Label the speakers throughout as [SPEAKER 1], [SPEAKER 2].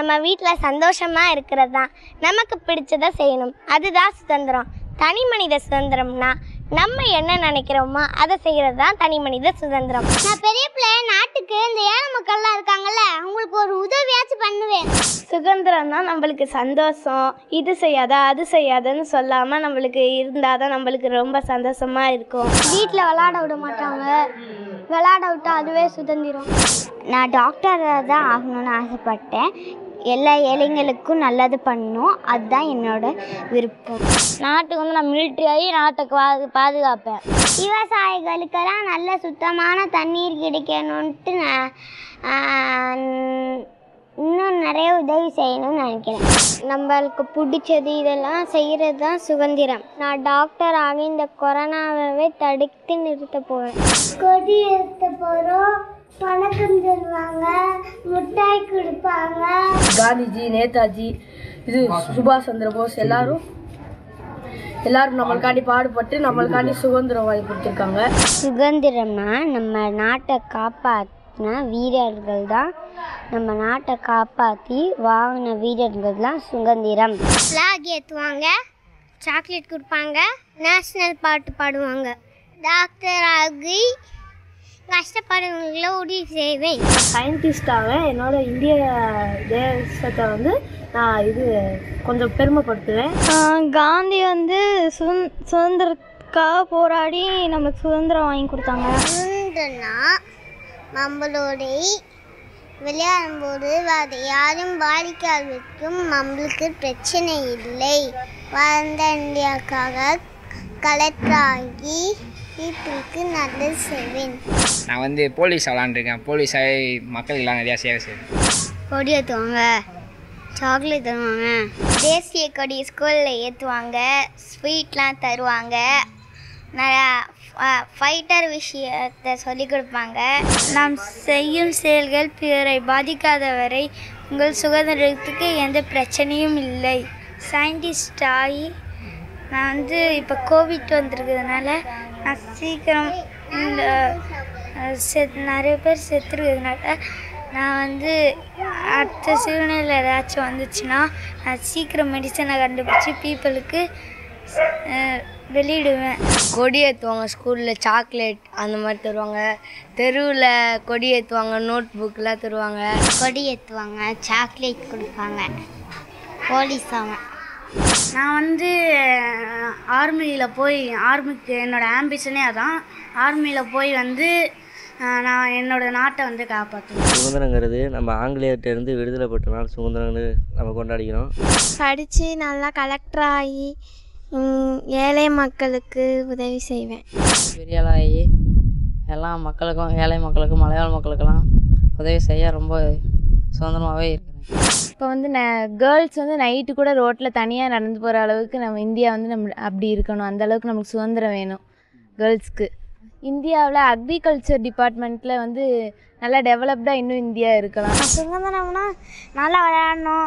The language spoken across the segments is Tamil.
[SPEAKER 1] நம்ம வீட்டில் சந்தோஷமாக இருக்கிறது தான் நமக்கு பிடிச்சதை செய்யணும் அதுதான் சுதந்திரம் தனி மனித சுதந்திரம்னா நம்ம என்ன நினைக்கிறோமோ அதை செய்கிறது தான் தனி மனித சுதந்திரம் நான் பெரிய பிள்ளை நாட்டுக்கு இந்த ஏழை மக்கள்லாம் இருக்காங்கல்ல அவங்களுக்கு ஒரு உதவியாச்சும் பண்ணுவேன்
[SPEAKER 2] சுதந்திரம் தான் நம்மளுக்கு சந்தோஷம் இது செய்யாத அது செய்யாதன்னு சொல்லாமல் நம்மளுக்கு இருந்தால் தான் நம்மளுக்கு ரொம்ப சந்தோஷமாக இருக்கும்
[SPEAKER 1] வீட்டில் விளாட விட மாட்டாங்க விளாட விட்டா அதுவே சுதந்திரம் நான் டாக்டராக தான் ஆகணும்னு ஆசைப்பட்டேன் எல்லா ஏழைங்களுக்கும் நல்லது பண்ணணும் அதுதான் என்னோட விருப்பம் நாட்டுக்கு வந்து நான் மிலிட்ரி ஆகி நாட்டை பாது பாதுகாப்பேன் விவசாயிகளுக்கெல்லாம் நல்ல சுத்தமான தண்ணீர் கிடைக்கணுன்ட்டு நான் ஆஹ், இன்னும் நிறைய உதவி செய்யணும்னு நினைக்கிறேன் நம்மளுக்கு பிடிச்சது இதெல்லாம் செய்கிறது தான் சுதந்திரம் நான் டாக்டர் ஆகி இந்த கொரோனாவை தடுத்து நிறுத்த போவேன் கொடி எடுத்த போகிறோம் வணக்கம் சொல்லுவாங்க மிட்டாய் கொடுப்பாங்க
[SPEAKER 3] காந்திஜி நேதாஜி இது சுபாஷ் சந்திர போஸ் எல்லாரும் எல்லாரும் நம்மளுக்காண்டி பாடுபட்டு நம்மளுக்காண்டி சுதந்திரம் வாங்கி கொடுத்துருக்காங்க
[SPEAKER 1] சுதந்திரம்னா நம்ம நாட்டை காப்பாற்றின வீரர்கள் தான் நம்ம நாட்டை காப்பாற்றி வாங்கின வீரர்கள் தான் சுதந்திரம் ஃப்ளாக் ஏற்றுவாங்க சாக்லேட் கொடுப்பாங்க நேஷ்னல் பாட்டு பாடுவாங்க டாக்டர் ஆகி கஷ்டப்படுறவங்கள உதவி செய்வேன்
[SPEAKER 3] சயின்டிஸ்டாக என்னோட இந்திய தேசத்தை வந்து நான் இது கொஞ்சம் பெருமைப்படுத்துவேன்
[SPEAKER 2] காந்தி வந்து சுதந் சுதந்திரத்துக்காக போராடி நம்மளுக்கு சுதந்திரம் வாங்கி கொடுத்தாங்க
[SPEAKER 1] சுதந்திரம்னா நம்மளோட விளையாடும்போது அதை யாரும் பாதிக்காத வரைக்கும் நம்மளுக்கு பிரச்சனை இல்லை வளர்ந்த இந்தியாவுக்காக கலெக்டர் ஆகி வீட்டுக்கு நல்லது செய்வேன்
[SPEAKER 4] நான் வந்து போலீஸ் விளாண்டுருக்கேன் போலீஸ் ஆகி மக்களுக்கெல்லாம் நிறையா சேவை செய்வேன்
[SPEAKER 1] கொடி ஏற்றுவாங்க சாக்லேட் தருவாங்க தேசிய கொடி ஸ்கூலில் ஏற்றுவாங்க ஸ்வீட்லாம் தருவாங்க நிறையா ஃபைட்டர் விஷயத்தை சொல்லிக் கொடுப்பாங்க நாம் செய்யும் செயல்கள் பிறரை பாதிக்காத வரை உங்கள் சுதந்திரத்துக்கு எந்த பிரச்சனையும் இல்லை சயின்டிஸ்ட் ஆகி நான் வந்து இப்போ கோவிட் வந்திருக்கிறதுனால நான் சீக்கிரம் இந்த அஹ், செத் நிறைய பேர் செத்துருக்கிறதுனால நான் வந்து அடுத்த சூழ்நிலை ஏதாச்சும் வந்துச்சுன்னா நான் சீக்கிரம் மெடிசனை கண்டுபிடிச்சி பீப்புளுக்கு வெளியிடுவேன்
[SPEAKER 3] கொடி ஏற்றுவாங்க ஸ்கூலில் சாக்லேட் அந்த மாதிரி தருவாங்க தெருவில் கொடி ஏற்றுவாங்க நோட் புக்கெலாம் தருவாங்க
[SPEAKER 1] கொடி ஏற்றுவாங்க சாக்லேட் கொடுப்பாங்க போலீஸ் அவன்
[SPEAKER 2] நான் வந்து ஆர்மியில் போய் ஆர்மிக்கு என்னோடய ஆம்பிஷனே அதான் ஆர்மியில் போய் வந்து அஹ், நான் என்னோட நாட்டை வந்து காப்பாற்றுவேன்
[SPEAKER 5] சுதந்திரங்கிறது நம்ம ஆங்கிலேயர்கிட்ட இருந்து விடுதலை பெற்ற நாள் சுதந்திரம்னு நம்ம கொண்டாடிக்கிறோம்
[SPEAKER 2] படித்து நல்லா கலெக்டர் ஆகி ம், ஏழை மக்களுக்கு உதவி செய்வேன்
[SPEAKER 6] பெரிய ஆளாகி எல்லா மக்களுக்கும் ஏழை மக்களுக்கும் மலையாள மக்களுக்கெல்லாம் உதவி செய்ய ரொம்ப சுதந்திரமாகவே இருக்கிறேன்
[SPEAKER 7] இப்போ வந்து ந கேர்ள்ஸ் வந்து நைட்டு கூட ரோட்டில் தனியாக நடந்து போகிற அளவுக்கு நம்ம இந்தியா வந்து நம்ம அப்படி இருக்கணும் அந்த அளவுக்கு நமக்கு சுதந்திரம் வேணும் கேர்ள்ஸ்க்கு இந்தியாவில் அக்ரிகல்ச்சர் டிபார்ட்மெண்ட்டில் வந்து நல்லா டெவலப்டாக இன்னும் இந்தியா இருக்கலாம்
[SPEAKER 2] சுதந்திரம்னா நல்லா விளையாடணும்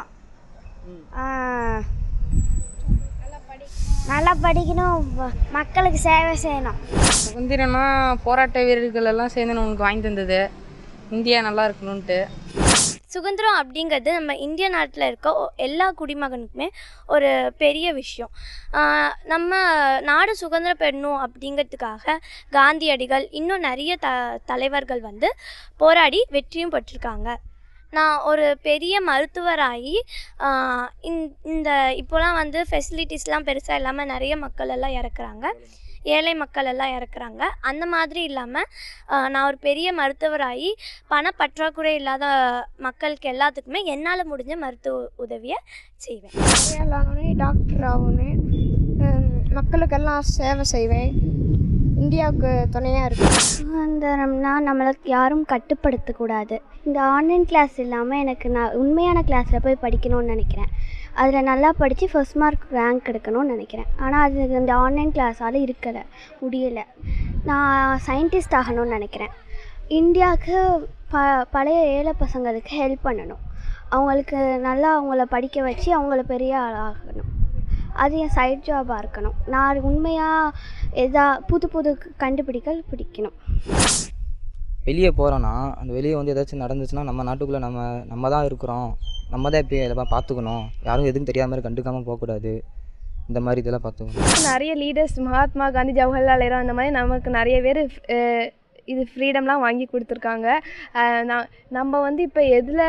[SPEAKER 2] நல்லா படிக்கணும் வ- மக்களுக்கு சேவை செய்யணும்
[SPEAKER 6] சுதந்திரம்னா போராட்ட வீரர்கள் எல்லாம் சேர்ந்து நமக்கு வாங்கி தந்தது இந்தியா நல்லா இருக்கணும்ன்ட்டு
[SPEAKER 2] சுதந்திரம் அப்படிங்கிறது நம்ம இந்திய நாட்டில் இருக்க ஒ- எல்லா குடிமகனுக்குமே ஒரு பெரிய விஷயம் ஆஹ் நம்ம நாடு சுதந்திரம் பெறணும் அப்படிங்கிறதுக்காக காந்தியடிகள் இன்னும் நிறைய த தலைவர்கள் வந்து போராடி வெற்றியும் பெற்றிருக்காங்க நான் ஒரு பெரிய மருத்துவராகி ஆஹ் இந்த இந்த இப்போலாம் வந்து ஃபெசிலிட்டிஸ்லாம் பெருசாக இல்லாமல் நிறைய மக்கள் எல்லாம் இறக்குறாங்க ஏழை மக்கள் எல்லாம் இறக்குறாங்க அந்த மாதிரி இல்லாமல் நான் ஒரு பெரிய மருத்துவராகி பணப்பற்றாக்குறை இல்லாத மக்களுக்கு எல்லாத்துக்குமே என்னால் முடிஞ்ச மருத்துவ உதவியை செய்வேன்
[SPEAKER 3] ஆகணும் டாக்டர் ஆகணும் மக்களுக்கெல்லாம் சேவை செய்வேன் இந்தியாவுக்கு துணையாக இருக்கேன்
[SPEAKER 2] சுதந்திரம்னா நம்மளுக்கு யாரும் கட்டுப்படுத்தக்கூடாது இந்த ஆன்லைன் கிளாஸ் இல்லாமல் எனக்கு நான் உண்மையான கிளாஸில் போய் படிக்கணும்னு நினைக்கிறேன் அதில் நல்லா படித்து ஃபர்ஸ்ட் மார்க் ரேங்க் எடுக்கணும்னு நினைக்கிறேன் ஆனால் அது இந்த ஆன்லைன் கிளாஸால் இருக்கலை முடியலை நான் சயின்டிஸ்ட் ஆகணும்னு நினைக்கிறேன் இந்தியாவுக்கு ப பழைய ஏழை பசங்களுக்கு ஹெல்ப் பண்ணணும் அவங்களுக்கு நல்லா அவங்கள படிக்க வச்சு அவங்கள பெரிய ஆளாகணும் அது என் சைட் ஜாபாக இருக்கணும் நான் உண்மையாக எதா புது புது கண்டுபிடிக்கல் பிடிக்கணும்
[SPEAKER 8] வெளியே போகிறோன்னா அந்த வெளியே வந்து ஏதாச்சும் நடந்துச்சுன்னா நம்ம நாட்டுக்குள்ளே நம்ம நம்ம தான் இருக்கிறோம் நம்ம தான் இப்போ இதெல்லாம் பார்த்துக்கணும் யாரும் எதுவும் தெரியாத மாதிரி கண்டுக்காமல் போகக்கூடாது இந்த மாதிரி இதெல்லாம் பார்த்துக்கணும்
[SPEAKER 9] நிறைய லீடர்ஸ் மகாத்மா காந்தி ஜவஹர்லால் நேரு அந்த மாதிரி நமக்கு நிறைய பேர் இது ஃப்ரீடம்லாம் வாங்கி கொடுத்துருக்காங்க அஹ் நான் நம்ம வந்து இப்போ எதில்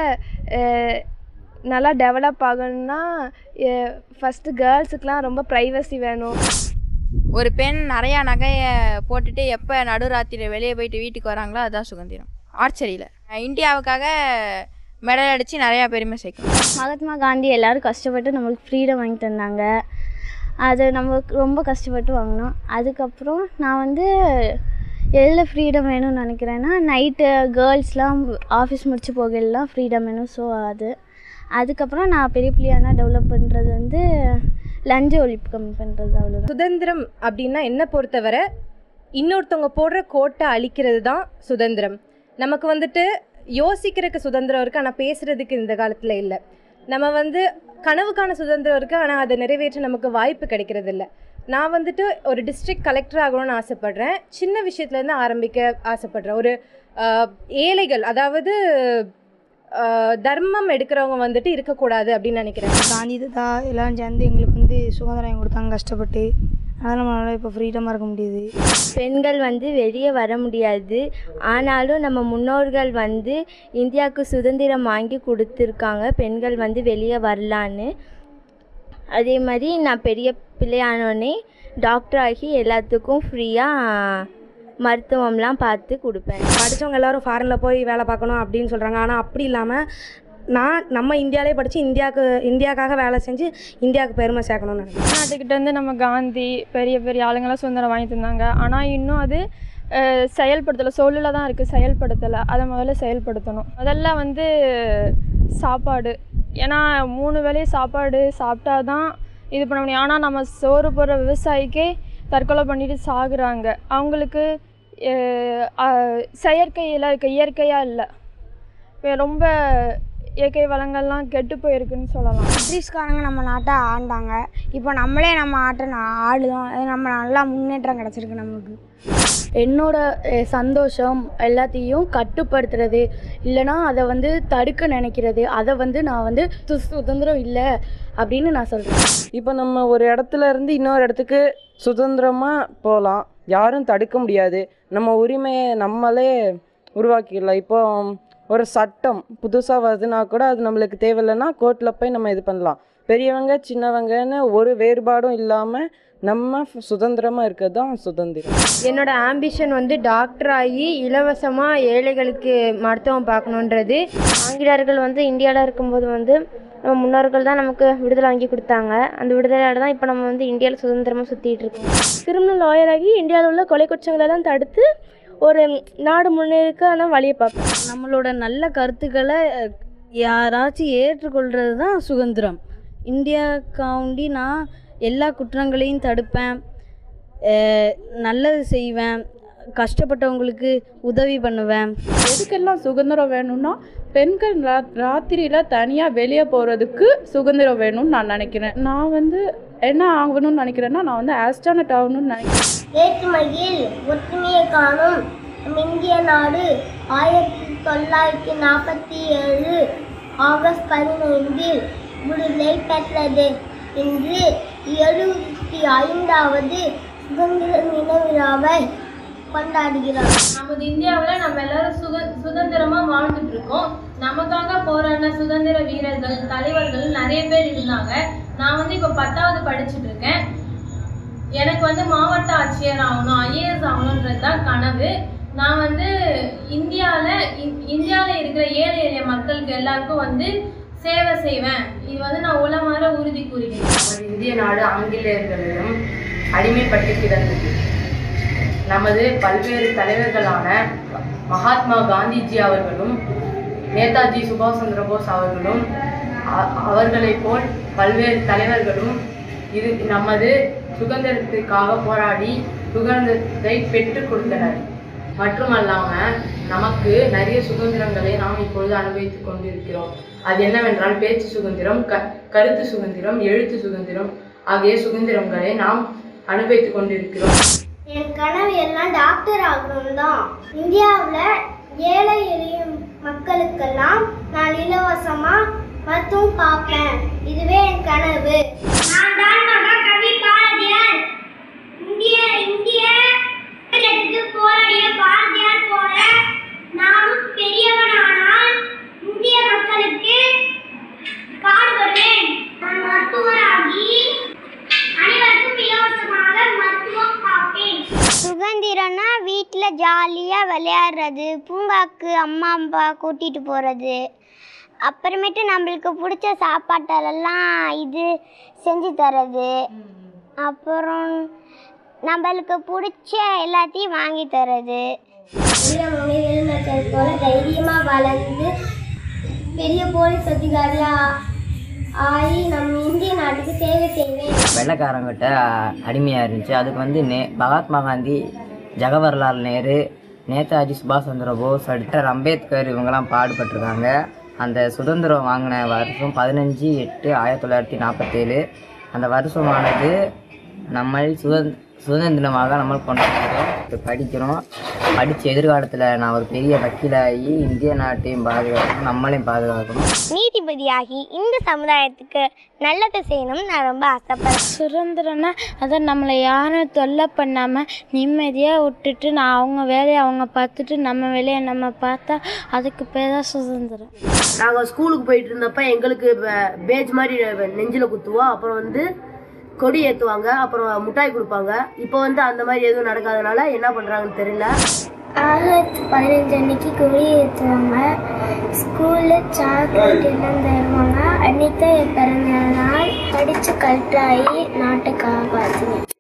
[SPEAKER 9] நல்லா டெவலப் ஆகணும்னா ஃபஸ்ட்டு கேர்ள்ஸுக்கெலாம் ரொம்ப ப்ரைவசி வேணும்
[SPEAKER 10] ஒரு பெண் நிறையா நகையை போட்டுட்டு எப்போ நடுராத்திரி வெளியே போயிட்டு வீட்டுக்கு வராங்களோ அதுதான் சுதந்திரம் ஆர்ச்சரியில் இந்தியாவுக்காக மெடல் அடித்து நிறையா பெருமை சேர்க்கணும்
[SPEAKER 1] மகாத்மா காந்தி எல்லாரும் கஷ்டப்பட்டு நம்மளுக்கு ஃப்ரீடம் வாங்கி தந்தாங்க அது நம்மளுக்கு ரொம்ப கஷ்டப்பட்டு வாங்கினோம் அதுக்கப்புறம் நான் வந்து எதில் ஃப்ரீடம் வேணும்னு நினைக்கிறேன்னா நைட்டு கேர்ள்ஸ்லாம் ஆஃபீஸ் முடிச்சு போகலாம் ஃப்ரீடம் வேணும் ஸோ அது அதுக்கப்புறம் நான் பெரிய பிள்ளையானா டெவலப் பண்ணுறது வந்து லஞ்ச ஒழிப்பு கம்மி பண்ணுறது அவ்வளோதான்
[SPEAKER 11] சுதந்திரம் அப்படின்னா என்ன பொறுத்தவரை இன்னொருத்தவங்க போடுற கோட்டை அழிக்கிறது தான் சுதந்திரம் நமக்கு வந்துட்டு யோசிக்கிறதுக்கு சுதந்திரம் இருக்குது ஆனால் பேசுகிறதுக்கு இந்த காலத்தில் இல்லை நம்ம வந்து கனவுக்கான சுதந்திரம் இருக்குது ஆனால் அதை நிறைவேற்ற நமக்கு வாய்ப்பு கிடைக்கிறது இல்லை நான் வந்துட்டு ஒரு டிஸ்ட்ரிக்ட் கலெக்டர் ஆகணும்னு ஆசைப்பட்றேன் சின்ன விஷயத்துலேருந்து ஆரம்பிக்க ஆசைப்பட்றேன் ஒரு ஆஹ், ஏழைகள் அதாவது ஆஹ், தர்மம் எடுக்கிறவங்க வந்துட்டு இருக்கக்கூடாது அப்படின்னு நினைக்கிறேன்
[SPEAKER 12] காந்தி தாத்தா எல்லாம் சேர்ந்து எங்களுக்கு வந்து சுதந்திரம் வாங்கி கொடுத்தாங்க கஷ்டப்பட்டு அதனால் நம்மளால் இப்போ ஃப்ரீடமாக இருக்க முடியுது
[SPEAKER 13] பெண்கள் வந்து வெளியே வர முடியாது ஆனாலும் நம்ம முன்னோர்கள் வந்து இந்தியாவுக்கு சுதந்திரம் வாங்கி கொடுத்துருக்காங்க பெண்கள் வந்து வெளியே வரலான்னு அதே மாதிரி நான் பெரிய பிள்ளையானோடனே டாக்டர் ஆகி எல்லாத்துக்கும் ஃப்ரீயாக மருத்துவம்லாம் பார்த்து கொடுப்பேன்
[SPEAKER 14] படித்தவங்க எல்லாரும் ஃபாரினில் போய் வேலை பார்க்கணும் அப்படின்னு சொல்கிறாங்க ஆனால் அப்படி இல்லாமல் நான் நம்ம இந்தியாவிலே படித்து இந்தியாவுக்கு இந்தியாவுக்காக வேலை செஞ்சு இந்தியாவுக்கு பெருமை சேர்க்கணும்னு நினைக்கிறேன்
[SPEAKER 9] நாட்டுக்கிட்ட வந்து நம்ம காந்தி பெரிய பெரிய ஆளுங்கெல்லாம் சுதந்திரம் வாங்கி தந்தாங்க ஆனால் இன்னும் அது அஹ், செயல்படுத்தலை சொல்லில் தான் இருக்குது செயல்படுத்தலை அதை முதல்ல செயல்படுத்தணும் முதல்ல வந்து சாப்பாடு ஏன்னா மூணு வேளையும் சாப்பாடு சாப்பிட்டா தான் இது பண்ண முடியும் ஆனால் நம்ம சோறு போடுற விவசாயிக்கே தற்கொலை பண்ணிட்டு சாகுறாங்க அவங்களுக்கு அஹ், அஹ், செயற்கையில் இருக்க இயற்கையாக இல்லை இப்போ ரொம்ப இயற்கை வளங்கள்லாம் கெட்டு போயிருக்குன்னு சொல்லலாம்
[SPEAKER 12] பிரிட்டிஷ்காரங்க நம்ம நாட்டை ஆண்டாங்க இப்போ நம்மளே நம்ம ஆட்டை நான் ஆளுதோம் அது நம்ம நல்லா முன்னேற்றம் கிடச்சிருக்கு நமக்கு
[SPEAKER 3] என்னோட அஹ், சந்தோஷம் எல்லாத்தையும் கட்டுப்படுத்துறது இல்லைன்னா அதை வந்து தடுக்க நினைக்கிறது அதை வந்து நான் வந்து சு- சுதந்திரம் இல்லை அப்படின்னு நான் சொல்கிறேன்
[SPEAKER 15] இப்போ நம்ம ஒரு இடத்துல இருந்து இன்னொரு இடத்துக்கு சுதந்திரமாக போகலாம் யாரும் தடுக்க முடியாது நம்ம உரிமையை நம்மளே உருவாக்கிடலாம் இப்போ ஒரு சட்டம் புதுசாக வருதுன்னா கூட அது நம்மளுக்கு தேவையில்லைன்னா கோர்ட்டில் போய் நம்ம இது பண்ணலாம் பெரியவங்க சின்னவங்கன்னு ஒரு வேறுபாடும் இல்லாமல் நம்ம சுதந்திரமாக இருக்கிறது தான் சுதந்திரம்
[SPEAKER 13] என்னோட ஆம்பிஷன் வந்து டாக்டர் ஆகி இலவசமாக ஏழைகளுக்கு மருத்துவம் பார்க்கணுன்றது
[SPEAKER 16] ஆங்கிலேயர்கள் வந்து இந்தியாவில் இருக்கும்போது வந்து நம்ம முன்னோர்கள் தான் நமக்கு விடுதலை வாங்கி கொடுத்தாங்க அந்த விடுதலையால தான் இப்போ நம்ம வந்து இந்தியாவில் சுதந்திரமாக சுற்றிட்டு இருக்கோம்
[SPEAKER 9] கிரிமினல் லாயராகி இந்தியாவில் உள்ள கொலை குற்றங்களெல்லாம் தடுத்து ஒரு நாடு முன்னேறக்கான வழியை பார்ப்பேன்
[SPEAKER 17] நம்மளோட நல்ல கருத்துக்களை அஹ், யாராச்சும் ஏற்றுக்கொள்கிறது தான் சுதந்திரம் இந்தியாவுக்காண்டி நான் எல்லா குற்றங்களையும் தடுப்பேன் அஹ், நல்லது செய்வேன் கஷ்டப்பட்டவங்களுக்கு உதவி பண்ணுவேன்
[SPEAKER 18] எதுக்கெல்லாம் சுதந்திரம் வேணும்னா பெண்கள் ரா ராத்திரியில் தனியாக வெளியே போகிறதுக்கு சுதந்திரம் வேணும்னு நான் நினைக்கிறேன் நான் வந்து என்ன ஆகணும்னு நினைக்கிறேன்னா நான் வந்து ஆஸ்ட்ரானட் ஆகணும்னு நினைக்கிறேன்
[SPEAKER 1] வேற்றுமையில் ஒற்றுமையை காணும் நம் இந்திய நாடு ஆயிரத்தி தொள்ளாயிரத்தி நாற்பத்தி ஏழு ஆகஸ்ட் பதினைந்தில் விடுதலை பெற்றது இன்று எழுபத்தி ஐந்தாவது சுதந்திர தின விழாவை கொண்டாடுகிறோம்
[SPEAKER 19] நமது இந்தியாவில் நம்ம எல்லாரும் சுக சுதந்திரமாக வாழ்ந்துட்டு இருக்கோம் நமக்காக போராடின சுதந்திர வீரர்கள் தலைவர்கள் நிறைய பேர் இருந்தாங்க நான் வந்து இப்போ பத்தாவது படிச்சுட்டு இருக்கேன் எனக்கு வந்து மாவட்ட ஆட்சியர் ஆகணும் ஐஏஎஸ் ஆகணுன்றது தான் கனவு நான் வந்து இந்தியாவில் இந்தியாவில் இருக்கிற ஏழை எளிய மக்களுக்கு எல்லாருக்கும் வந்து சேவை செய்வேன் இது வந்து நான் உளமாற உறுதி கூறுகிறேன்
[SPEAKER 20] நமது இந்திய நாடு ஆங்கிலேயர்களிடம் அடிமைப்பட்டு கிடந்தது நமது பல்வேறு தலைவர்களான மகாத்மா காந்திஜி அவர்களும் நேதாஜி சுபாஷ் சந்திர போஸ் அவர்களும் அ- அவர்களைப் போல் பல்வேறு தலைவர்களும் இது நமது சுதந்திரத்திற்காக போராடி சுதந்திரத்தை பெற்றுக் கொடுத்தனர் மட்டுமல்லாமல் நமக்கு நிறைய சுதந்திரங்களை நாம் இப்பொழுது அனுபவித்துக் கொண்டிருக்கிறோம் அது என்னவென்றால் பேச்சு சுதந்திரம் க கருத்து சுதந்திரம் எழுத்து சுதந்திரம் ஆகிய சுதந்திரங்களை நாம் அனுபவித்துக் கொண்டிருக்கிறோம்
[SPEAKER 1] என் கனவு எல்லாம் டாக்டர் ஆகணும் தான் இந்தியாவில் ஏழை எளிய மக்களுக்கெல்லாம் நான் இலவசமா மருத்துவம் பார்ப்பேன் இதுவே என் கனவு நான் தான் மகாகவி பாரதியார் இந்திய இந்திய சுதந்திரத்துக்கு போராடிய பாரதியார் போல நானும் பெரியவனானால் இந்திய மக்களுக்கு பாடுபடுவேன் நான் மருத்துவராகி அனைவருக்கும் இலவசமாக மருத்துவம் பார்ப்பேன் சுதந்திரம்னா வீட்டில் ஜாலியாக விளையாடுறது பூங்காக்கு அம்மா அப்பா கூட்டிகிட்டு போகிறது அப்புறமேட்டு நம்மளுக்கு பிடிச்ச சாப்பாட்டெல்லாம் இது செஞ்சு தர்றது அப்புறம் நம்மளுக்கு பிடிச்ச எல்லாத்தையும் வாங்கி தர்றது வீரமணிகள் போல தைரியமாக வளர்ந்து பெரிய போலீஸ் அதிகாரியாக ஆகி நம்ம இந்திய நாட்டுக்கு சேவை செய்வேன்
[SPEAKER 21] வெள்ளைக்காரங்கிட்ட அடிமையாக இருந்துச்சு அதுக்கு வந்து நே மகாத்மா காந்தி ஜவஹர்லால் நேரு நேதாஜி சுபாஷ் சந்திர போஸ் டாக்டர் அம்பேத்கர் இவங்கெல்லாம் பாடுபட்டிருக்காங்க அந்த சுதந்திரம் வாங்கின வருஷம் பதினஞ்சு எட்டு ஆயிரத்தி தொள்ளாயிரத்தி நாற்பத்தேழு அந்த வருஷமானது நம்ம சுதந்திர சுதந்திரமாக நம்ம கொண்டாடுறோம் இப்போ படிக்கிறோம் படித்து எதிர்காலத்தில் நான் ஒரு பெரிய வக்கீலாகி இந்திய நாட்டையும் பாதுகாக்கணும் நம்மளையும் பாதுகாக்கணும்
[SPEAKER 1] நீதிபதியாகி இந்த சமுதாயத்துக்கு நல்லது செய்யணும்னு நான் ரொம்ப ஆசைப்படுறேன்
[SPEAKER 7] சுதந்திரம்னா அதை நம்மளை யாரும் தொல்லை பண்ணாமல் நிம்மதியாக விட்டுட்டு நான் அவங்க வேலையை அவங்க பார்த்துட்டு நம்ம வேலையை நம்ம பார்த்தா அதுக்கு பேர் தான் சுதந்திரம்
[SPEAKER 22] நாங்கள் ஸ்கூலுக்கு போயிட்டு இருந்தப்ப எங்களுக்கு பேஜ் மாதிரி நெஞ்சில் குத்துவோம் அப்புறம் வந்து கொடி ஏற்றுவாங்க அப்புறம் மிட்டாய் கொடுப்பாங்க இப்போ வந்து அந்த மாதிரி எதுவும் நடக்காதனால என்ன பண்ணுறாங்கன்னு தெரியல
[SPEAKER 1] ஆகஸ்ட் பதினஞ்சு அன்னைக்கு கொடி ஏற்றுவாங்க ஸ்கூலில் சாக்லேட் எல்லாம் தருவாங்க அன்னைக்கு என் பிறந்த நாள் படித்து கல்ட்டாகி நாட்டை காப்பாற்றுவேன்